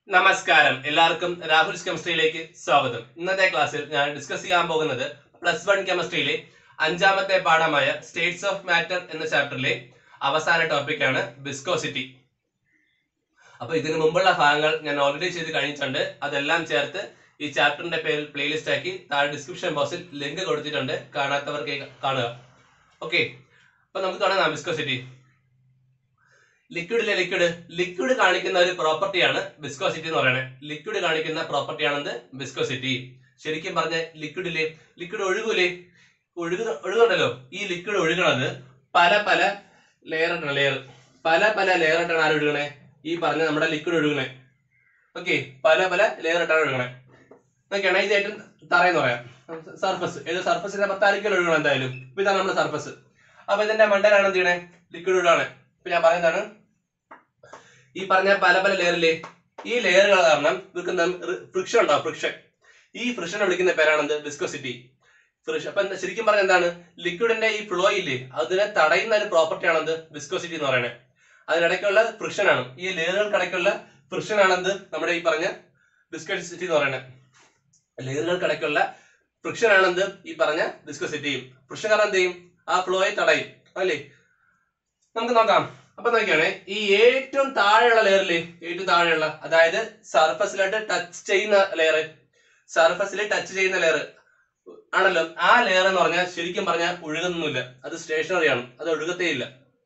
നമസ്കാരം എല്ലാവർക്കും രാഹുൽസ് കെമിസ്ട്രിയിലേക്ക് സ്വാഗതം ഇന്നത്തെ ക്ലാസ്സിൽ ഞാൻ ഡിസ്കസ് ചെയ്യാൻ പോകുന്നത് പ്ലസ് വൺ കെമിസ്ട്രിയിലെ അഞ്ചാമത്തെ പാഠമായ സ്റ്റേറ്റ്സ് ഓഫ് മാറ്റർ എന്ന ചാപ്റ്ററിലെ അവസാന ടോപ്പിക്കാണ് വിസ്കോസിറ്റി അപ്പൊ ഇതിനു മുമ്പുള്ള ഭാഗങ്ങൾ ഞാൻ ഓൾറെഡി ചെയ്ത് കഴിഞ്ഞിട്ടുണ്ട് അതെല്ലാം ചേർത്ത് ഈ ചാപ്റ്ററിന്റെ പേരിൽ പ്ലേലിസ്റ്റ് ആക്കി താഴെ ഡിസ്ക്രിപ്ഷൻ ബോക്സിൽ ലിങ്ക് കൊടുത്തിട്ടുണ്ട് കാണാത്തവർക്ക് കാണുക ഓക്കെ അപ്പൊ നമുക്ക് തുടങ്ങാം വിസ്കോസിറ്റി ലിക്വിഡിലെ ലിക്വിഡ് ലിക്വിഡ് കാണിക്കുന്ന ഒരു പ്രോപ്പർട്ടിയാണ് വിസ്കോസിറ്റി എന്ന് പറയുന്നത് ലിക്വിഡ് കാണിക്കുന്ന പ്രോപ്പർട്ടിയാണെന്ത് വിസ്കോസിറ്റി ശരിക്കും പറഞ്ഞ ലിക്വിഡിലെ ലിക്വിഡ് ഒഴുകൂലേ ഒഴുകുന്ന ഒഴുകുന്നുണ്ടല്ലോ ഈ ലിക്വിഡ് ഒഴുകണത് പല പല ലെയർ ആണ് ലെയർ പല പല ലെയർ ആയിട്ടാണ് ആര് ഒഴുകണേ ഈ പറഞ്ഞ നമ്മുടെ ലിക്വിഡ് ഒഴുകണേ ഓക്കെ പല പല ലെയർ ആയിട്ടാണ് ഒഴുകണേ നോക്കിയാണ് ഇത് ഏറ്റവും തറയെന്ന് പറയാം സർഫസ് ഏത് സർഫസിന്റെ പത്തായിരിക്കും ഒഴുകണം എന്തായാലും ഇപ്പൊ ഇതാണ് നമ്മുടെ സർഫസ് അപ്പൊ ഇതിന്റെ മണ്ടയിലാണ് എന്ത് ചെയ്യണേ ലിക്വിഡ് ഒഴുകാണ് ഇപ്പൊ ഞാൻ പറയുന്നതാണ് ഈ പറഞ്ഞ പല പല ലെയറിലെ ഈ ലെയറുകൾ കാരണം ഇവർക്ക് ഫ്രിക്ഷൻ ഉണ്ടാവും ഫ്രിക്ഷൻ ഈ ഫ്രിക്ഷനെ വിളിക്കുന്ന പേരാണെന്ത് വിസ്കോസിറ്റി ഫ്രിക്ഷൻ അപ്പൊ എന്താ ശരിക്കും പറഞ്ഞ എന്താണ് ലിക്വിഡിന്റെ ഈ ഫ്ലോ ഇല്ലേ അതിനെ തടയുന്ന ഒരു പ്രോപ്പർട്ടി ആണെന്ത് വിസ്കോസിറ്റി എന്ന് പറയുന്നത് അതിനിടയ്ക്കുള്ള ഫ്രിക്ഷൻ ആണ് ഈ ലെയറുകൾക്കിടയ്ക്കുള്ള ഫ്രിക്ഷൻ ആണെന്ത് നമ്മുടെ ഈ പറഞ്ഞ വിസ്കോസിറ്റി എന്ന് പറയുന്നത് ലെയറുകൾക്കിടയ്ക്കുള്ള ഫ്രിക്ഷൻ ആണെന്ത് ഈ പറഞ്ഞ വിസ്കോസിറ്റിയും ഫ്രിക്ഷൻ കാരണം എന്ത് ചെയ്യും ആ ഫ്ലോയെ തടയും അല്ലേ നമുക്ക് നോക്കാം അപ്പൊ നോക്കിയാണേ ഈ ഏറ്റവും താഴെയുള്ള ലെയറിലെ ഏറ്റവും താഴെയുള്ള അതായത് സർഫസിലായിട്ട് ടച്ച് ചെയ്യുന്ന ലെയർ സർഫസിൽ ടച്ച് ചെയ്യുന്ന ലെയർ ആണല്ലോ ആ ലെയർ എന്ന് പറഞ്ഞാൽ ശരിക്കും പറഞ്ഞാൽ ഒഴുകുന്നില്ല അത് സ്റ്റേഷനറി ആണ് അത് ഒഴുകത്തേ ഇല്ല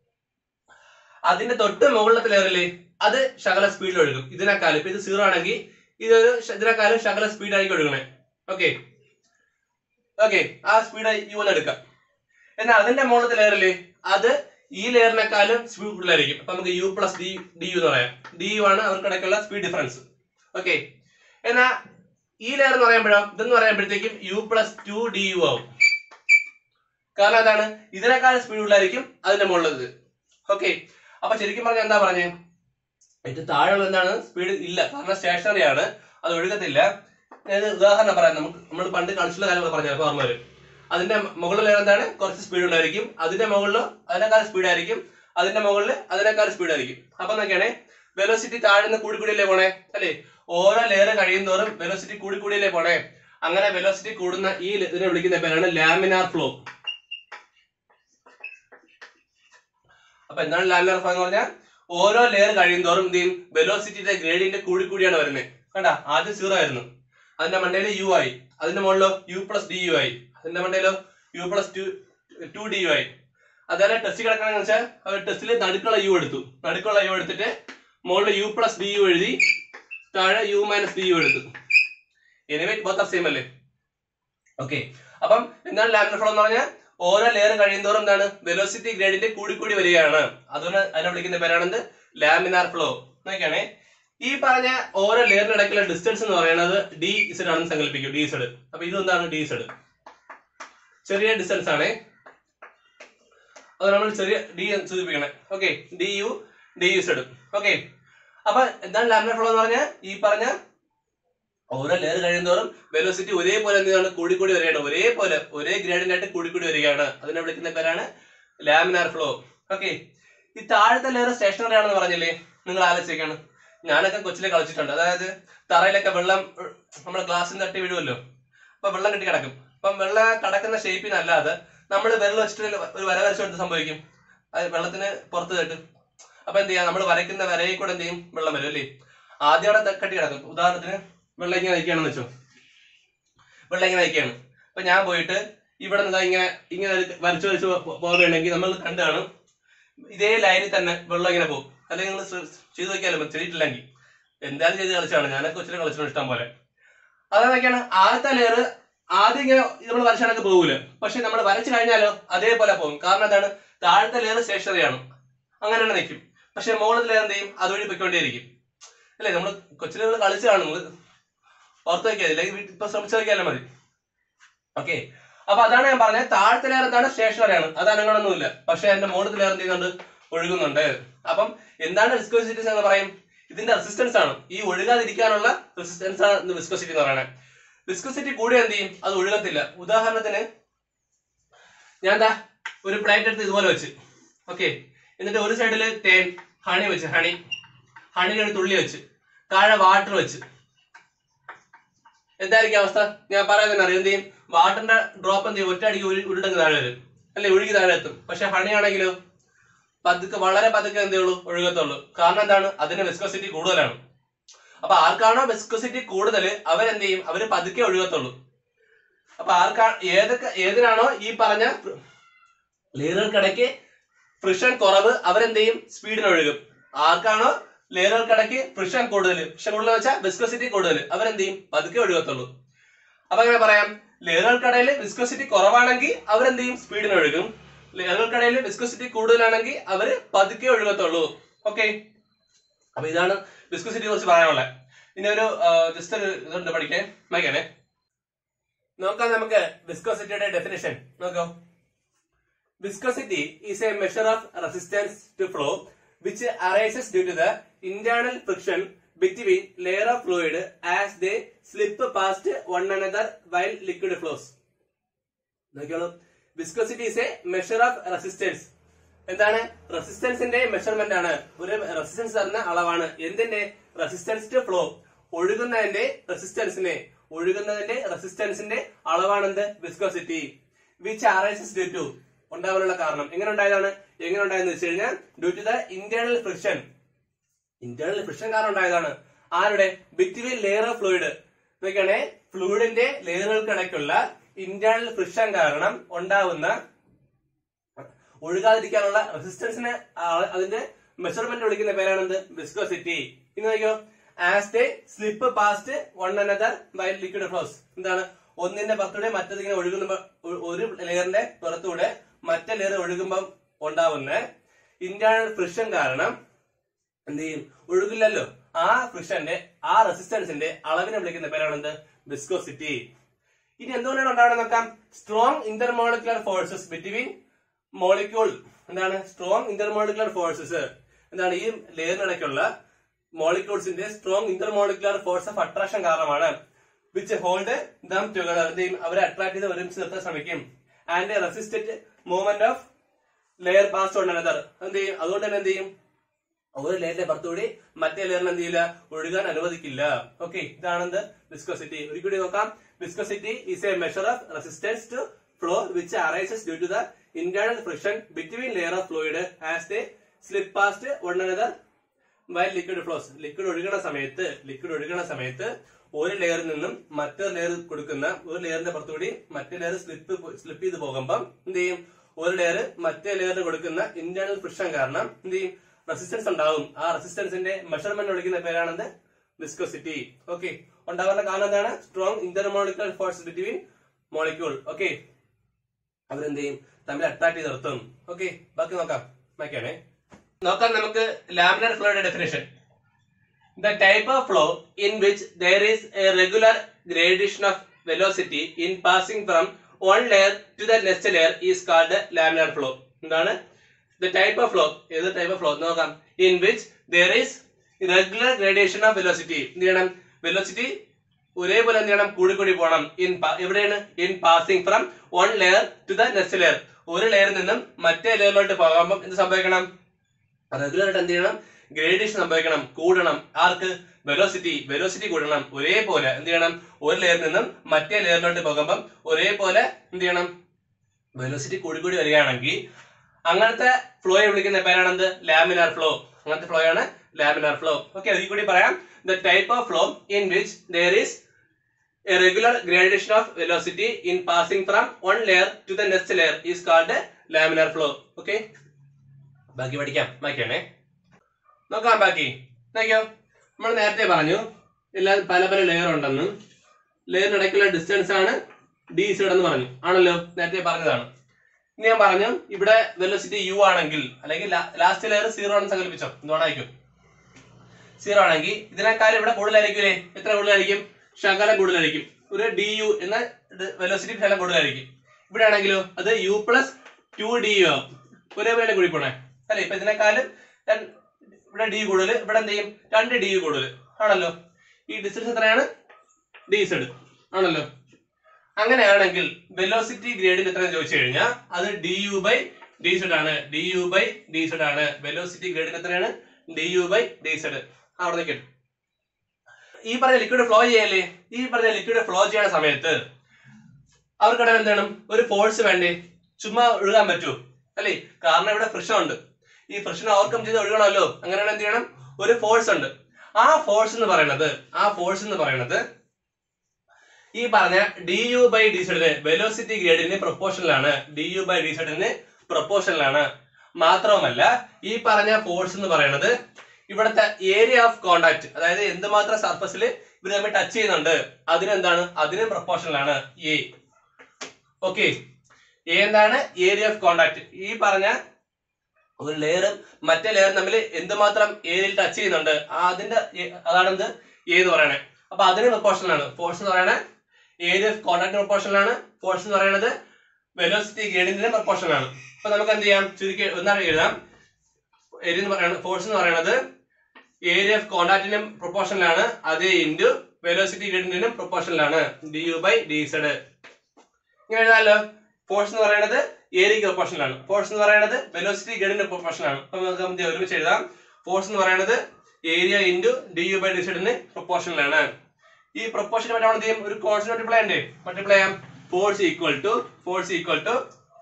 അതിന്റെ തൊട്ട് മുകളിലത്തെ ലെയറിലെ അത് ശകല സ്പീഡിൽ ഒഴുകും ഇതിനേക്കാളും ഇപ്പൊ ഇത് സീറോ ആണെങ്കിൽ ഇതൊരു ശ- ഇതിനേക്കാളും ശകല സ്പീഡായിരിക്കും ഒഴുകണേ ഓക്കെ ഓക്കെ ആ സ്പീഡ് യു എന്ന് എടുക്കാം എന്നാൽ അതിന്റെ മുകളിലത്തെ ലെയറിലെ അത് ഈ ലെയറിനെക്കാളും സ്പീഡ് കൂടുതലായിരിക്കും അപ്പൊ നമുക്ക് u plus d d u എന്ന് പറയാം ഡി യു ആണ് അവർക്കിടയ്ക്കുള്ള സ്പീഡ് ഡിഫറൻസ് ഓക്കെ എന്നാ ഈ ലെയർ എന്ന് പറയുമ്പോഴോ ഇതെന്ന് പറയുമ്പോഴത്തേക്കും u plus two d u ആവും കാരണം അതാണ് ഇതിനേക്കാൾ സ്പീഡ് കൂടുതലായിരിക്കും അതിന്റെ മുകളിലത് ഓക്കെ അപ്പൊ ശരിക്കും പറഞ്ഞാൽ എന്താ പറഞ്ഞേ ഏറ്റവും താഴെയുള്ള എന്താണ് സ്പീഡ് ഇല്ല കാരണം സ്റ്റേഷനറി ആണ് അത് ഒഴുകത്തില്ല ഞാൻ ഉദാഹരണം പറയാം നമുക്ക് നമ്മൾ പണ്ട് കളിച്ചുള്ള കാര്യങ്ങൾ പറഞ്ഞാൽ ഓർമ്മ വരും അതിന്റെ മുകളിൽ എന്താണ് കുറച്ച് സ്പീഡ് ഉണ്ടായിരിക്കും അതിന്റെ മുകളിൽ അതിനേക്കാൾ സ്പീഡ് ആയിരിക്കും അതിന്റെ മുകളിൽ അതിനേക്കാൾ സ്പീഡ് ആയിരിക്കും അപ്പൊ നോക്കിയാണേ വെലോസിറ്റി താഴ്ന്ന് കൂടി കൂടിയല്ലേ പോണേ അല്ലേ ഓരോ ലെയർ കഴിയുന്നതോറും വെലോസിറ്റി കൂടി കൂടിയല്ലേ പോണേ അങ്ങനെ വെലോസിറ്റി കൂടുന്ന ഈ ല- ഇതിനെ വിളിക്കുന്ന പേരാണ് ലാമിനാർ ഫ്ലോ അപ്പൊ എന്താണ് ലാമിനാർ ഫ്ലോ എന്ന് പറഞ്ഞാൽ ഓരോ ലെയർ കഴിയുന്നതോറും എന്ത് ചെയ്യും വെലോസിറ്റിയുടെ ഗ്രേഡിയന്റ് കൂടി കൂടിയാണ് വരുന്നത് കണ്ട ആദ്യം സീറോ ആയിരുന്നു അതിന്റെ മണ്ടയിൽ യു ആയി അതിന്റെ മുകളിലോ യു പ്ലസ് ഡി യു ആയി അതിന്റെ മണ്ടയിലോ u plus two two d u ആയി അതേപോലെ ടെസ്റ്റ് കിടക്കണമെന്ന് വെച്ചാൽ അവർ ടെസ്റ്റിൽ നടുക്കുള്ള യു എടുത്തു നടുക്കുള്ള യു എടുത്തിട്ട് മുകളിൽ യു പ്ലസ് ഡി യു എഴുതി താഴെ യു മൈനസ് ഡി യു എടുത്തു എനിവേ ബോത്ത് സെയിം അല്ലേ ഓക്കെ അപ്പം എന്താണ് ലാമിനർ ഫ്ലോ എന്ന് പറഞ്ഞാൽ ഓരോ ലെയർ കഴിയുന്നതോറും എന്താണ് വെലോസിറ്റി ഗ്രേഡിന്റെ കൂടി കൂടി വരികയാണ് അതുകൊണ്ട് അതിനെ വിളിക്കുന്ന പേരാണെന്ത് ലാമിനാർ ഫ്ലോ നോക്കിയാണേ ഈ പറഞ്ഞ ഓരോ ലെയറിന് ഇടയ്ക്കുള്ള ഡിസ്റ്റൻസ് എന്ന് പറയുന്നത് ഡി ഇസഡ് ആണെന്ന് സങ്കല്പിക്കും ഡി ഇസഡ് അപ്പൊ ഇത് എന്താണ് ഡി ഇസഡ് ചെറിയ ഡിസ്റ്റൻസ് ആണ് അത് നമ്മൾ ചെറിയ ഡി സൂചിപ്പിക്കണേ okay d u d u z okay അപ്പൊ എന്താണ് ലാമിനാർ ഫ്ലോ എന്ന് പറഞ്ഞാൽ ഈ പറഞ്ഞ ഓരോ ലെയർ കഴിയുന്നതോറും വെലോസിറ്റി ഒരേപോലെ എന്ത് ചെയ്യാണ് കൂടി കൂടി വരികയാണ് ഒരേപോലെ ഒരേ ഗ്രേഡിനായിട്ട് കൂടി കൂടി വരികയാണ് അതിനെ വിളിക്കുന്ന പേരാണ് ലാമിനാർ ഫ്ലോ ഓക്കെ ഈ താഴത്തെ ലെയർ സ്റ്റേഷനറി ആണെന്ന് പറഞ്ഞില്ലേ നിങ്ങൾ ആലോചിക്കാണ് ഞാനൊക്കെ കൊച്ചിലെ കളിച്ചിട്ടുണ്ട് അതായത് തറയിലൊക്കെ വെള്ളം നമ്മൾ ഗ്ലാസ്സിൽ തട്ടി വീഴുമല്ലോ അപ്പൊ വെള്ളം കെട്ടി കിടക്കും അപ്പം വെള്ളം കിടക്കുന്ന ഷേപ്പിനല്ലാതെ നമ്മൾ വിരൽ വെച്ചിട്ട് ഒരു ഒരു വര വരച്ചു എന്ത് സംഭവിക്കും അത് വെള്ളത്തിന് പുറത്ത് തട്ടും അപ്പൊ എന്ത് ചെയ്യാം നമ്മൾ വരയ്ക്കുന്ന വരയിൽ കൂടെ എന്ത് ചെയ്യും വെള്ളം വരും അല്ലേ ആദ്യം അവിടെ ത- കെട്ടി കിടക്കും ഉദാഹരണത്തിന് വെള്ളം ഇങ്ങനെ നയിക്കുകയാണെന്ന് വെച്ചോ വെള്ളം ഇങ്ങനെ നയിക്കുകയാണ് അപ്പൊ ഞാൻ പോയിട്ട് ഇവിടെ നിന്ന് ഇങ്ങനെ ഇങ്ങനെ ഒരു വരച്ചു വരച്ച് പോ- പോവുകയാണെങ്കിൽ നമ്മൾ കണ്ടു കാണും ഇതേ ലൈനിൽ തന്നെ വെള്ളം ഇങ്ങനെ പോകും അല്ലെങ്കിൽ നിങ്ങൾ ചെയ്ത് നോക്കിയാലും ചെയ്തിട്ടില്ലെങ്കിൽ എന്തായാലും ചെയ്ത് കളിച്ചാണ് ഞാനൊക്കെ കൊച്ചിനെ കളിച്ചിട്ടുണ്ട് ഇഷ്ടം പോലെ അതൊക്കെയാണ് ആദ്യത്തെ ലെയർ ആദ്യം ഇങ്ങനെ നമ്മൾ വരച്ചാണൊക്കെ പോകൂല പക്ഷെ നമ്മൾ വരച്ചു കഴിഞ്ഞാലോ അതേപോലെ പോകും കാരണം എന്താണ് താഴത്തെ ലെയർ സ്റ്റേഷനറി ആണ് അങ്ങനെ തന്നെ നിൽക്കും പക്ഷെ മുകളിലത്തെ ലെയർ എന്ത് ചെയ്യും അതുവഴി പൊയ്ക്കൊണ്ടേയിരിക്കും അല്ലേ നമ്മൾ കൊച്ചിലെ കളിച്ച് കാണും നമ്മൾ ഓർത്ത് വെക്കാതെ അല്ലെങ്കിൽ വീട്ടിൽ ഇപ്പൊ ശ്രമിച്ചു നോക്കിയാലും മതി ഓക്കെ അപ്പൊ അതാണ് ഞാൻ പറഞ്ഞത് താഴത്തെ ലെയർ എന്താണ് സ്റ്റേഷനറി ആണ് അത് അനങ്ങണമൊന്നുമില്ല പക്ഷെ എന്റെ മുകളിലത്തെ ലെയർ എന്ത് ചെയ്യുന്നുണ്ട് ഒഴുകുന്നുണ്ട് അപ്പം എന്താണ് വിസ്കോസിറ്റി എന്ന് പറയും ഇതിന്റെ റെസിസ്റ്റൻസ് ആണ് ഈ ഒഴുകാതിരിക്കാനുള്ള റെസിസ്റ്റൻസ് ആണ് വിസ്കോസിറ്റി എന്ന് പറയുന്നത് വിസ്കോസിറ്റി കൂടി എന്ത് ചെയ്യും അത് ഒഴുകത്തില്ല ഉദാഹരണത്തിന് ഞാൻ എന്താ ഒരു പ്ലേറ്റ് എടുത്ത് ഇതുപോലെ വെച്ച് ഓക്കെ എന്നിട്ട് ഒരു സൈഡിൽ തേൻ ഹണി വെച്ച് ഹണി ഹണിയുടെ ഒരു തുള്ളി വെച്ച് താഴെ വാട്ടർ വെച്ച് എന്തായിരിക്കും അവസ്ഥ ഞാൻ പറയുന്നതിന് അറിയാം എന്ത് ചെയ്യും വാട്ടറിന്റെ ഡ്രോപ്പ് എന്ത് ചെയ്യും ഒറ്റയടിക്ക് ഉരു- ഉരുണ്ടങ്ങ് താഴെ വരും അല്ലെ ഒഴുകി താഴെ എത്തും പക്ഷെ ഹണി ആണെങ്കിലോ പതുക്കെ വളരെ പതുക്കെ എന്തേ ഉള്ളൂ ഒഴുകത്തുള്ളൂ കാരണം എന്താണ് അതിന് വിസ്കോസിറ്റി കൂടുതലാണ് അപ്പൊ ആർക്കാണോ വിസ്കോസിറ്റി കൂടുതൽ അവരെന്ത് ചെയ്യും അവര് പതുക്കെ ഒഴുകത്തുള്ളൂ അപ്പൊ ആർക്കാ ഏതൊക്കെ ഏതിനാണോ ഈ പറഞ്ഞ ലെയറുകൾക്കിടയ്ക്ക് ഫ്രിഷൻ കുറവ് അവരെന്ത് ചെയ്യും സ്പീഡിൽ ഒഴുകും ആർക്കാണോ ലെയറുകൾക്കിടയ്ക്ക് ഫ്രിഷൻ കൂടുതൽ ഫ്രിഷൻ കൂടുതൽ വെച്ചാൽ വിസ്കോസിറ്റി കൂടുതൽ അവരെന്ത് ചെയ്യും പതുക്കെ ഒഴുകത്തുള്ളൂ അപ്പൊ അങ്ങനെ പറയാം ലെയറുകൾക്കിടയിൽ വിസ്കോസിറ്റി കുറവാണെങ്കിൽ അവരെന്ത് ചെയ്യും സ്പീഡിൽ ഒഴുകും ലെയറുകൾക്കിടയിൽ വിസ്കോസിറ്റി കൂടുതലാണെങ്കിൽ അവര് പതുക്കെ ഒഴുകത്തുള്ളൂ ഓക്കെ അപ്പൊ ഇതാണ് വിസ്കോസിറ്റിയെ കുറിച്ച് പറയാനുള്ളത് ഇനി ഒരു ജസ്റ്റ് ഒരു ഇതുണ്ട് പഠിക്കാൻ മൈക്കാനെ നോക്കാം നമുക്ക് വിസ്കോസിറ്റിയുടെ ഡെഫിനേഷൻ നോക്കാം Viscosity is a measure of resistance to flow which arises due to the internal friction between layer of fluid as they slip past one another while liquid flows. നോക്കിയോളൂ viscosity is a measure of resistance എന്താണ് റെസിസ്റ്റൻസിന്റെ measurement ആണ് ഒരു resistance തരുന്ന അളവാണ് എന്തിന്റെ resistance to flow ഒഴുകുന്നതിന്റെ റെസിസ്റ്റൻസിനെ ഒഴുകുന്നതിന്റെ റെസിസ്റ്റൻസിന്റെ അളവാണെന്ത് viscosity which arises due to ഉണ്ടാവാനുള്ള കാരണം എങ്ങനെ ഉണ്ടായതാണ് എങ്ങനെ ഉണ്ടായെന്ന് വെച്ച് കഴിഞ്ഞാൽ due to the internal friction internal friction കാരണം ഉണ്ടായതാണ് ആരുടെ ബിറ്റ്വീൻ ലെയർ ഓഫ് ഫ്ലൂയിഡ് നോക്കിയാണെ ഫ്ലൂയിഡിന്റെ ലെയറുകൾക്കിടയ്ക്കുള്ള ഇന്റേണൽ ഫ്രിക്ഷൻ കാരണം ഉണ്ടാവുന്ന ഒഴുകാതിരിക്കാനുള്ള റെസിസ്റ്റൻസിനെ ആ- അതിന്റെ മെഷർമെന്റ് വിളിക്കുന്ന പേരാണെന്ത് വിസ്കോസിറ്റി ഇനി നോക്കിയോ as they slip past one another by liquid flows എന്താണ് ഒന്നിന്റെ പുറത്തൂടെ മറ്റേതിങ്ങനെ ഒഴുകുന്ന ഒരു ലെയറിന്റെ പുറത്തൂടെ മറ്റേ ലെയർ ഒഴുകുമ്പോൾ ഉണ്ടാവുന്ന ഇന്റേണൽ ഫ്രിക്ഷൻ കാരണം എന്ത് ചെയ്യും ഒഴുകില്ലല്ലോ ആ ഫ്രിക്ഷന്റെ ആ റെസിസ്റ്റൻസിന്റെ അളവിനെ വിളിക്കുന്ന പേരാണെന്ത് വിസ്കോസിറ്റി ഇനി എന്തുകൊണ്ടാണ് ഉണ്ടാവുന്നത് നോക്കാം strong intermolecular forces between molecule എന്താണ് സ്ട്രോങ് ഇന്റർമോളിക്കുലർ ഫോഴ്സസ് എന്താണ് ഈ ലെയറിനിടയ്ക്കുള്ള മോളിക്യൂൾസിന്റെ strong intermolecular force of attraction കാരണമാണ് വിച്ച് ഹോൾഡ് ദം ടുഗദർ എന്ത് ചെയ്യും അവരെ അട്രാക്ട് ചെയ്ത് ഒരുമിച്ച് നിർത്താൻ ശ്രമിക്കും and resistant movement of layer pass on another എന്ത് ചെയ്യും അതുകൊണ്ട് തന്നെ എന്ത് ചെയ്യും ഒരു ലെയറിന്റെ പുറത്തുകൂടി മറ്റേ ലെയറിന് എന്ത് ചെയ്യില്ല ഒഴുകാൻ അനുവദിക്കില്ല ഓക്കെ ഇതാണെന്ത് വിസ്കോസിറ്റി ഒരിക്കലും നോക്കാം viscosity is a measure of resistance to flow which arises due to the internal friction between layer of fluid as they slip past one another while liquid flows liquid ഒഴുകണ സമയത്ത് liquid ഒഴുകണ സമയത്ത് ഒരു ലെയറിൽ നിന്നും മറ്റൊരു ലെയർ കൊടുക്കുന്ന ഒരു ലെയറിന്റെ പുറത്തുകൂടി മറ്റേ ലെയർ സ്ലിപ്പ് സ്ലിപ്പ് ചെയ്ത് പോകുമ്പം എന്ത് ചെയ്യും ഒരു ലെയർ മറ്റേ ലെയറിന് കൊടുക്കുന്ന ഇന്റേണൽ ഫ്രിക്ഷൻ കാരണം എന്ത് ചെയ്യും റെസിസ്റ്റൻസ് ഉണ്ടാവും ആ റെസിസ്റ്റൻസിന്റെ മെഷർമെന്റ് വിളിക്കുന്ന പേരാണെന്ത് വിസ്കോസിറ്റി ഓക്കെ ഉണ്ടാവാനുള്ള കാരണം എന്താണ് strong intermolecular force between molecule okay അവരെന്ത് ചെയ്യും തമ്മിൽ അട്രാക്ട് ചെയ്ത് നിർത്തും ഓക്കെ ബാക്കി നോക്കാം ബാക്കിയാണേ നോക്കാം നമുക്ക് ലാമിനാർ ഫ്ലോയുടെ definition the type of flow in which there is a regular gradation of velocity in passing from one layer to the next layer is called laminar flow എന്താണ് the type of flow ഏത് type of flow നോക്കാം in which there is regular gradation of velocity എന്ത് ചെയ്യണം velocity ഒരേപോലെ എന്ത് ചെയ്യണം കൂടി കൂടി പോകണം ഇൻ എവിടെയാണ് in passing from one layer to the next layer ഒരു ലെയറിൽ നിന്നും മറ്റേ ലെയറിലോട്ട് പോകുമ്പോൾ എന്ത് സംഭവിക്കണം റെഗുലർ ആയിട്ട് എന്ത് ചെയ്യണം ഗ്രേഡേഷൻ സംഭവിക്കണം കൂടണം ആർക്ക് വെലോസിറ്റി വെലോസിറ്റി കൂടണം ഒരേപോലെ എന്ത് ചെയ്യണം ഒരു ലെയറിൽ നിന്നും മറ്റേ ലെയറിലോട്ട് പോകുമ്പം ഒരേപോലെ എന്ത് ചെയ്യണം വെലോസിറ്റി കൂടി കൂടി വരികയാണെങ്കിൽ അങ്ങനത്തെ ഫ്ലോയെ വിളിക്കുന്ന പേരാണെന്ത് ലാമിനാർ ഫ്ലോ അങ്ങനത്തെ ഫ്ലോ ആണ് ലാമിനാർ ഫ്ലോ ഓക്കെ അതിൽ കൂടി പറയാം the type of flow in which there is a regular gradation of velocity in passing from one layer to the next layer is called a laminar flow okay ബാക്കി പഠിക്കാം ബാക്കിയാണേ നോക്കാം ബാക്കി നോക്കിയോ നമ്മൾ നേരത്തെ പറഞ്ഞു എല്ലാ പല പല ലെയർ ഉണ്ടെന്നും ലെയറിനിടയ്ക്കുള്ള ഡിസ്റ്റൻസ് ആണ് ഡി സിഡ് എന്ന് പറഞ്ഞു ആണല്ലോ നേരത്തെ പറഞ്ഞതാണ് ഇനി ഞാൻ പറഞ്ഞു ഇവിടെ വെലോസിറ്റി യു ആണെങ്കിൽ അല്ലെങ്കിൽ ലാസ്റ്റ് ലെയർ സീറോ ആണെന്ന് സങ്കല്പിച്ചോ എന്തുകൊണ്ടായിരിക്കും സീറോ ആണെങ്കിൽ ഇതിനേക്കാൾ ഇവിടെ കൂടുതലായിരിക്കും എത്ര കൂടുതലായിരിക്കും ശകലം കൂടുതലായിരിക്കും ഒരു ഡി യു എന്ന വെലോസിറ്റി ശകലം കൂടുതലായിരിക്കും ഇവിടെ ആണെങ്കിലോ അത് u plus two d u ആവും ഒരേപോലെ കൂടി പോണേ അല്ലെ ഇപ്പൊ ഇതിനേക്കാളും രൺ- ഇവിടെ ഡി കൂടുതൽ ഇവിടെ എന്ത് ചെയ്യും രണ്ട് ഡി യു കൂടുതൽ ആണല്ലോ ഈ ഡിസ്റ്റൻസ് എത്രയാണ് ഡി സെഡ് ആണല്ലോ അങ്ങനെയാണെങ്കിൽ വെലോസിറ്റി ഗ്രേഡിൽ എത്രയെന്ന് ചോദിച്ചു കഴിഞ്ഞാൽ അത് d u by d z ആണ് d u by d z ആണ് വെലോസിറ്റി ഗ്രേഡിൽ എത്രയാണ് d u by d z അവിടെ നിൽക്കട്ടെ ഈ പറഞ്ഞ ലിക്വിഡ് ഫ്ലോ ചെയ്യല്ലേ ഈ പറഞ്ഞ ലിക്വിഡ് ഫ്ലോ ചെയ്യുന്ന സമയത്ത് അവർക്കിടെ എന്താണ് ഒരു ഫോഴ്സ് വേണ്ടേ ചുമ്മാ ഒഴുകാൻ പറ്റൂ അല്ലേ കാരണം ഇവിടെ ഫ്രിഷൻ ഉണ്ട് ഈ ഫ്രിഷൻ ഓവർകം ചെയ്ത് ഒഴുകണമല്ലോ അങ്ങനെയാണ് എന്ത് ചെയ്യണം ഒരു ഫോഴ്സ് ഉണ്ട് ആ ഫോഴ്സ് എന്ന് പറയുന്നത് ആ ഫോഴ്സ് എന്ന് പറയുന്നത് ഈ പറഞ്ഞ ഡി യു ബൈ ഡി സെഡിന് വെലോസിറ്റി ഗ്രേഡിന് പ്രൊപ്പോർഷനിലാണ് ഡി യു ബൈ ഡി സെഡിന് പ്രൊപ്പോർഷനിലാണ് മാത്രവുമല്ല ഈ പറഞ്ഞ ഫോഴ്സ് എന്ന് പറയുന്നത് ഇവിടുത്തെ ഏരിയ ഓഫ് കോണ്ടാക്ട് അതായത് എന്തുമാത്രം സർഫസിൽ ഇവർ തമ്മിൽ ടച്ച് ചെയ്യുന്നുണ്ട് അതിനെന്താണ് അതിന് പ്രൊപ്പോർഷനിലാണ് എ ഓക്കെ എ എന്താണ് ഏരിയ ഓഫ് കോണ്ടാക്ട് ഈ പറഞ്ഞ ഒരു ലെയറും മറ്റേ ലെയറും തമ്മിൽ എന്തുമാത്രം ഏരിയയിൽ ടച്ച് ചെയ്യുന്നുണ്ട് ആ അതിന്റെ എ- അതാണെന്ത് എ എന്ന് പറയണേ അപ്പൊ അതിന് പ്രൊപ്പോർഷനിലാണ് ഫോഴ്സ് എന്ന് പറയണേ ഏരിയ ഓഫ് കോണ്ടാക്ട് പ്രൊപ്പോർഷനിലാണ് ഫോഴ്സ് എന്ന് പറയുന്നത് വെലോസിറ്റി ഗ്രേഡിന്റെ പ്രൊപ്പോർഷനിലാണ് അപ്പൊ നമുക്ക് എന്ത് ചെയ്യാം ചുരുക്കി ഒന്നാണ് എഴുതാം ഏരിയ എന്ന് പറയുന്നത് ഫോഴ്സ് എന്ന് പറയുന്നത് ഏരിയ ഓഫ് കോണ്ടാക്റ്റിനും പ്രൊപ്പോർഷനിലാണ് അതേ ഇൻറ്റു വെലോസിറ്റി ഗ്രേഡിന്റിനും പ്രൊപ്പോർഷനിലാണ് d u by d z ഇങ്ങനെ എഴുതാമല്ലോ ഫോഴ്സ് എന്ന് പറയുന്നത് ഏരിയക്ക് പ്രൊപ്പോർഷനിലാണ് ഫോഴ്സ് എന്ന് പറയുന്നത് വെലോസിറ്റി ഗ്രേഡിന്റെ പ്രൊപ്പോർഷനാണ് അപ്പൊ നമുക്ക് എന്ത് ചെയ്യാം? ഒരുമിച്ച് എഴുതാം ഫോഴ്സ് എന്ന് പറയുന്നത് area into d u by d സെഡിന് പ്രൊപ്പോർഷനിലാണ് ഈ പ്രൊപ്പോർഷൻ മറ്റേ എന്ത് ചെയ്യും ഒരു കോൺസ്റ്റന്റ് മൾട്ടിപ്ലൈ ഉണ്ട് മൾട്ടിപ്ലൈ ചെയ്യാം force equal to force equal to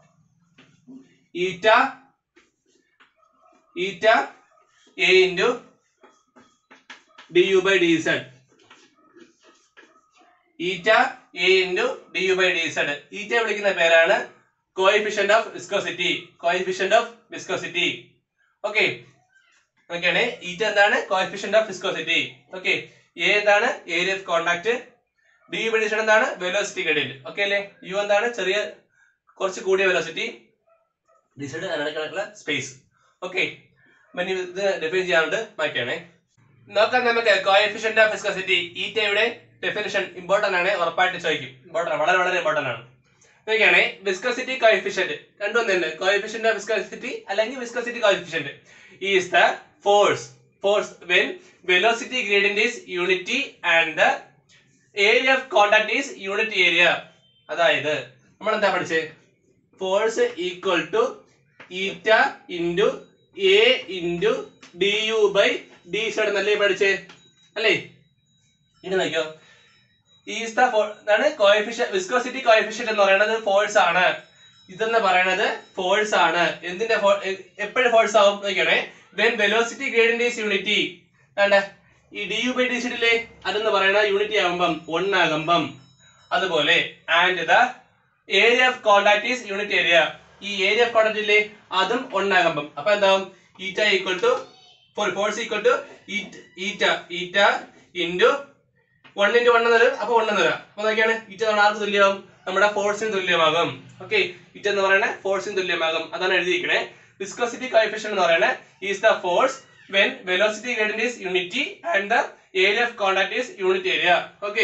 eta eta a into d u by d z eta a into d u by d z eta വിളിക്കുന്ന പേരാണ് coefficient of viscosity coefficient of viscosity okay ഓക്കെയാണ് eta എന്താണ് coefficient of viscosity okay a എന്താണ് area of contact d u by d z എന്താണ് velocity gradient okay അല്ലേ u എന്താണ് ചെറിയ കുറച്ച് കൂടിയ വെലോസിറ്റി ഡി സെഡ് അതിനിടയ്ക്കുള്ള സ്പേസ് ഓക്കെ ഇനി ഇത് ഡിഫൈൻ ചെയ്യാനുണ്ട് മാറ്റിയാണേ നോക്കാം നമുക്ക് കോയഫിഷ്യന്റ് ഓഫ് വിസ്കോസിറ്റി ഈറ്റയുടെ ഡെഫിനിഷൻ ഇമ്പോർട്ടന്റ് ആണ് ഉറപ്പായിട്ട് ചോദിക്കും ഇമ്പോർട്ടന്റ് വളരെ വളരെ ഇമ്പോർട്ടന്റ് ആണ് നോക്കിയാണേ വിസ്കോസിറ്റി കോയഫിഷ്യന്റ് രണ്ടും തന്നെ കോയഫിഷ്യന്റ് ഓഫ് വിസ്കോസിറ്റി അല്ലെങ്കിൽ viscosity coefficient is the force force when velocity gradient is unity and the area of contact is unit area അതായത് നമ്മൾ എന്താ പഠിച്ചേ force equal to eta into a into d u by d z എന്നല്ലേ പഠിച്ചേ അല്ലേ ഇനി നോക്കിയോ is the ഇതാണ് കോയഫിഷ്യൻ വിസ്കോസിറ്റി കോയഫിഷ്യന്റ് എന്ന് പറയുന്നത് ഫോഴ്സ് ആണ് ഇതെന്ന് പറയുന്നത് ഫോഴ്സ് ആണ് എന്തിന്റെ എപ്പോഴും ഫോഴ്സ് ആവും നോക്കിയാണേ വെൻ വെലോസിറ്റി ഗ്രേഡിന്റെ ഈസ് യൂണിറ്റി വേണ്ട ഈ ഡി യു ബൈ ഡി സെഡിലെ അതെന്ന് പറയുന്നത് യൂണിറ്റി ആകുമ്പം വൺ ആകുമ്പം അതുപോലെ and the area of contact is unit area ഈ ഏരിയ ഓഫ് കോണ്ടാക്ട് ഇല്ലേ അതും ഒന്നാകുമ്പം അപ്പൊ എന്താവും eta equal to for force equal to eta eta into one into one എന്ന് വരും അപ്പൊ വൺ എന്ന് വരാം അപ്പൊ നോക്കിയാണ് ഈറ്റ നമ്മൾ ആർക്ക് തുല്യമാകും നമ്മുടെ ഫോഴ്സിന് തുല്യമാകും ഓക്കെ ഈറ്റ എന്ന് പറയുന്നത് ഫോഴ്സിന് തുല്യമാകും അതാണ് എഴുതിയിരിക്കണേ വിസ്കോസിറ്റി കോഎഫിഷ്യൻ എന്ന് പറയുന്നത് is the force when velocity gradient is unity and the area of contact is unit area okay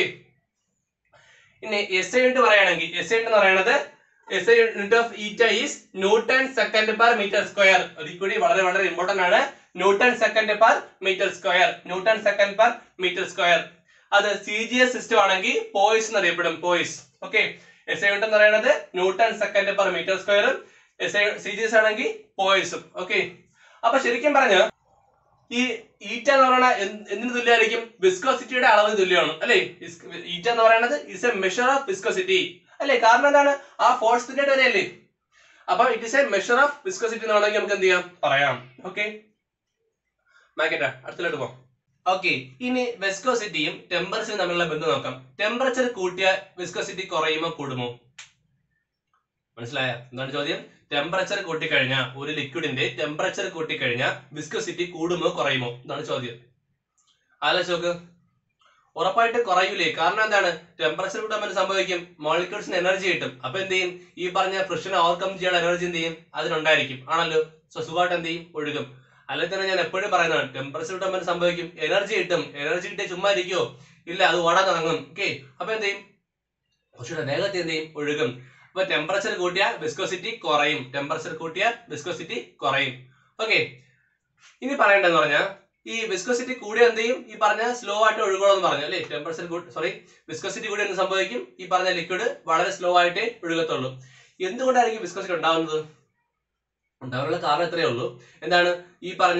ഇനി എസ് ഐ യൂണിറ്റ് പറയുകയാണെങ്കിൽ എസ് ഐ എന്ന് പറയുന്നത് S I unit of eta is newton second per metre square അതിൽ കൂടി വളരെ വളരെ important ആണ് newton second per metre square newton second per metre square അത് സി ജി എസ് സിസ്റ്റം ആണെങ്കിൽ പോയിസ് എന്ന് അറിയപ്പെടും poise okay S I unit എന്ന് പറയുന്നത് ന്യൂട്ടൺ സെക്കൻഡ് പെർ മീറ്റർ സ്ക്വയറും S I C G S ആണെങ്കിൽ പോയിസും ഓക്കെ അപ്പൊ ശരിക്കും പറഞ്ഞ ഈ ഈറ്റ എന്ന് പറയുന്ന എന്ത്- എന്തിന് തുല്യമായിരിക്കും വിസ്കോസിറ്റിയുടെ അളവിന് തുല്യമാണ് അല്ലേ ഈറ്റ എന്ന് പറയുന്നത് is a measure of viscosity അല്ലേ കാരണം എന്താണ് ആ ഫോഴ്സിന്റെ വരെയല്ലേ അപ്പൊ it is a measure of viscosity എന്ന് വേണമെങ്കിൽ നമുക്ക് എന്ത് ചെയ്യാം പറയാം ഓക്കെ മാക്കറ്റാ അടുത്തിലോട്ട് പോകാം ഓക്കെ ഇനി വെസ്കോസിറ്റിയും ടെമ്പറേച്ചറും തമ്മിലുള്ള ബന്ധം നോക്കാം ടെമ്പറേച്ചർ കൂട്ടിയ വിസ്കോസിറ്റി കുറയുമോ കൂടുമോ മനസ്സിലായ എന്താണ് ചോദ്യം ടെമ്പറേച്ചർ കൂട്ടിക്കഴിഞ്ഞാൽ ഒരു ലിക്വിഡിന്റെ ടെമ്പറേച്ചർ കൂട്ടിക്കഴിഞ്ഞാൽ വിസ്കോസിറ്റി കൂടുമോ കുറയുമോ എന്നാണ് ചോദ്യം ആലോചിച്ച് നോക്ക് ഉറപ്പായിട്ട് കുറയൂലേ കാരണം എന്താണ് ടെമ്പറേച്ചർ കൂട്ടുമ്പോൾ സംഭവിക്കും മോളിക്യൂൾസിന് എനർജി കിട്ടും അപ്പൊ എന്ത് ചെയ്യും ഈ പറഞ്ഞ ഫ്രിഷൻ ഓവർകം ചെയ്യാൻ എനർജി എന്ത് ചെയ്യും അതിനുണ്ടായിരിക്കും ആണല്ലോ സോ സുഖമായിട്ട് എന്ത് ചെയ്യും ഒഴുകും അല്ലെങ്കിൽ തന്നെ ഞാൻ എപ്പോഴും പറയുന്നതാണ് ടെമ്പറേച്ചർ കൂട്ടുമ്പോൾ സംഭവിക്കും എനർജി കിട്ടും എനർജി കിട്ടിയ ചുമ്മാ ഇരിക്കുവോ ഇല്ല അത് ഓടാൻ തുടങ്ങും ഓക്കെ അപ്പൊ എന്ത് ചെയ്യും കുറച്ചുകൂടെ വേഗത്തിൽ എന്ത് ചെയ്യും ഒഴുകും അപ്പൊ ടെമ്പറേച്ചർ കൂട്ടിയാൽ വിസ്കോസിറ്റി കുറയും ടെമ്പറേച്ചർ കൂട്ടിയാൽ വിസ്കോസിറ്റി കുറയും ഓക്കെ ഇനി പറയേണ്ടതെന്ന് പറഞ്ഞാൽ ഈ വിസ്കോസിറ്റി കൂടി എന്ത് ചെയ്യും ഈ പറഞ്ഞ സ്ലോ ആയിട്ട് ഒഴുകണമെന്ന് പറഞ്ഞു അല്ലേ ടെമ്പറേച്ചർ കൂടി സോറി വിസ്കോസിറ്റി കൂടി എന്ത് സംഭവിക്കും ഈ പറഞ്ഞ ലിക്വിഡ് വളരെ സ്ലോ ആയിട്ടേ ഒഴുകത്തുള്ളൂ എന്തുകൊണ്ടായിരിക്കും വിസ്കോസിറ്റി ഉണ്ടാവുന്നത് ഉണ്ടാവാനുള്ള കാരണം ഇത്രയേ ഉള്ളൂ എന്താണ് ഈ പറഞ്ഞ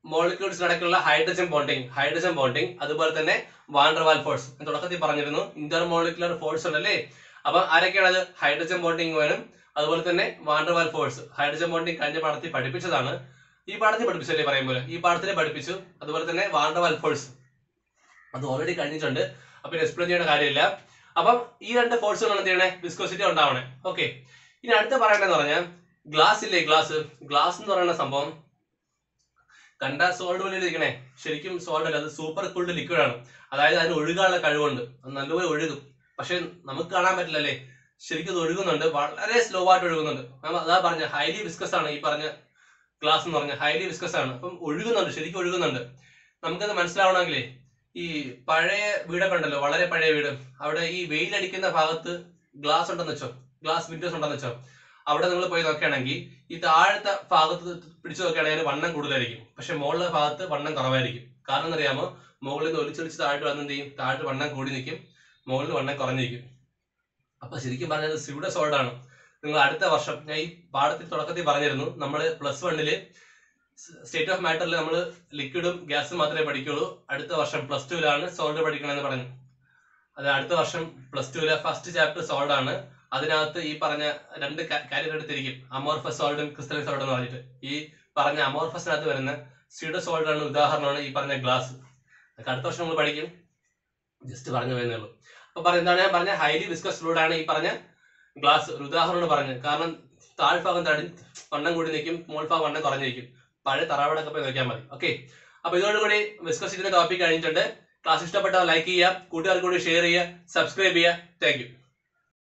മോളിക്യൂൾസ് നടക്കുള്ള ഹൈഡ്രജൻ ബോണ്ടിങ് ഹൈഡ്രജൻ ബോണ്ടിങ് അതുപോലെ തന്നെ വാണ്ടർവാൽ ഫോഴ്സ് ഞാൻ തുടക്കത്തിൽ പറഞ്ഞിരുന്നു ഇന്റർ മോളിക്കുലർ ഫോഴ്സ് ഉണ്ടല്ലേ അപ്പൊ ആരൊക്കെയാണ് അത് ഹൈഡ്രജൻ ബോണ്ടിങ് വേണം അതുപോലെ തന്നെ വാണ്ടർവാൽ ഫോഴ്സ് ഹൈഡ്രജൻ ബോണ്ടിങ് കഴിഞ്ഞ പാഠത്തിൽ പഠിപ്പിച്ചതാണ് ഈ പാഠത്തിൽ പഠിപ്പിച്ചല്ലേ പറയും പോലെ ഈ പാഠത്തിൽ പഠിപ്പിച്ചു അതുപോലെ തന്നെ വാണ്ടർവാൽ ഫോഴ്സ് അത് ഓൾറെഡി കഴിഞ്ഞിട്ടുണ്ട് അപ്പൊ എക്സ്പ്ലെയിൻ ചെയ്യേണ്ട കാര്യമില്ല അപ്പം ഈ രണ്ട് ഫോഴ്സുകൾ എന്ത് ചെയ്യണേ വിസ്കോസിറ്റി ഉണ്ടാവണേ ഓക്കെ ഇനി അടുത്ത പറയണ്ടെന്ന് പറഞ്ഞാൽ ഗ്ലാസ് ഇല്ലേ ഗ്ലാസ് ഗ്ലാസ് എന്ന് പറയുന്ന സംഭവം കണ്ട സോൾഡ് പോലെ ഇരിക്കണേ ശരിക്കും സോൾഡ് അല്ല അത് സൂപ്പർ കൂൾഡ് ലിക്വിഡ് ആണ് അതായത് അതിന് ഒഴുകാനുള്ള കഴിവുണ്ട് അത് നല്ലപോലെ ഒഴുകും പക്ഷെ നമുക്ക് കാണാൻ പറ്റില്ലല്ലേ ശരിക്കും അത് ഒഴുകുന്നുണ്ട് വളരെ സ്ലോ ആയിട്ട് ഒഴുകുന്നുണ്ട് നമ്മ അതാ പറഞ്ഞ ഹൈലി വിസ്കസ് ആണ് ഈ പറഞ്ഞ ഗ്ലാസ് എന്ന് പറഞ്ഞ ഹൈലി വിസ്കസ് ആണ് അപ്പം ഒഴുകുന്നുണ്ട് ശരിക്കും ഒഴുകുന്നുണ്ട് നമുക്കത് മനസ്സിലാവണമെങ്കിലേ ഈ പഴയ വീടൊക്കെ ഉണ്ടല്ലോ വളരെ പഴയ വീട് അവിടെ ഈ വെയിലടിക്കുന്ന ഭാഗത്ത് ഗ്ലാസ് ഉണ്ടെന്ന് വെച്ചോ ഗ്ലാസ് വിൻഡോസ് ഉണ്ടെന്ന് വെച്ചോ അവിടെ നിങ്ങൾ പോയി നോക്കുകയാണെങ്കിൽ ഈ താഴത്തെ ഭാഗത്ത് പിടിച്ചു നോക്കുകയാണെങ്കിൽ അതിന് വണ്ണം കൂടുതലായിരിക്കും പക്ഷെ മുകളിലെ ഭാഗത്ത് വണ്ണം കുറവായിരിക്കും കാരണം എന്നറിയാമോ മുകളിൽ നിന്ന് ഒലിച്ചൊലിച്ച് താഴോട്ട് വന്ന് എന്ത് ചെയ്യും താഴോട്ട് വണ്ണം കൂടി നിൽക്കും മുകളിൽ വണ്ണം കുറഞ്ഞിരിക്കും അപ്പൊ ശരിക്കും പറഞ്ഞത് സിവിടെ സോൾഡ് ആണ് നിങ്ങൾ അടുത്ത വർഷം ഞാൻ ഈ പാഠത്തിൽ തുടക്കത്തിൽ പറഞ്ഞിരുന്നു നമ്മൾ പ്ലസ് വണ്ണില് സ്റ്റേറ്റ് ഓഫ് മാറ്ററിൽ നമ്മൾ ലിക്വിഡും ഗ്യാസും മാത്രമേ പഠിക്കുള്ളൂ അടുത്ത വർഷം പ്ലസ് ടുവിലാണ് സോൾഡ് പഠിക്കണമെന്ന് പറഞ്ഞു അത് അടുത്ത വർഷം പ്ലസ് ടുവിലെ ഫസ്റ്റ് ചാപ്റ്റർ സോൾഡ് ആണ് അതിനകത്ത് ഈ പറഞ്ഞ രണ്ട് കാര്യം എടുത്തിരിക്കും അമോർഫസ് സോൾഡും ക്രിസ്റ്റലിക് സോൾഡ് എന്ന് പറഞ്ഞിട്ട് ഈ പറഞ്ഞ അമോർഫസിനകത്ത് വരുന്ന സ്യൂഡോ സോൾഡ് ആണ് ഉദാഹരണമാണ് ഈ പറഞ്ഞ ഗ്ലാസ് അതൊക്കെ അടുത്ത വർഷം നമ്മൾ പഠിക്കും ജസ്റ്റ് പറഞ്ഞു പോയെന്നേ ഉള്ളൂ അപ്പൊ പറഞ്ഞ എന്താണ് ഞാൻ പറഞ്ഞ ഹൈലി വിസ്കസ് ഫ്ലൂഡ് ആണ് ഈ പറഞ്ഞ ഗ്ലാസ് ഒരു ഉദാഹരണമാണ് പറഞ്ഞത് കാരണം താഴ്ഭാഗം തടി വണ്ണം കൂടി നിൽക്കും മോൾഭാഗം വണ്ണം കുറഞ്ഞിരിക്കും പഴയ തറവാടൊക്കെ പോയി നോക്കിയാൽ മതി ഓക്കെ അപ്പൊ ഇതോടുകൂടി വിസ്കസിറ്റിന്റെ ടോപ്പിക് കഴിഞ്ഞിട്ടുണ്ട് ക്ലാസ് ഇഷ്ടപ്പെട്ടാൽ ലൈക്ക് ചെയ്യുക കൂട്ടുകാർക്ക് കൂടി ഷെയർ ചെയ്യുക സബ്സ്ക്രൈബ് ചെയ്യുക താങ്ക് യു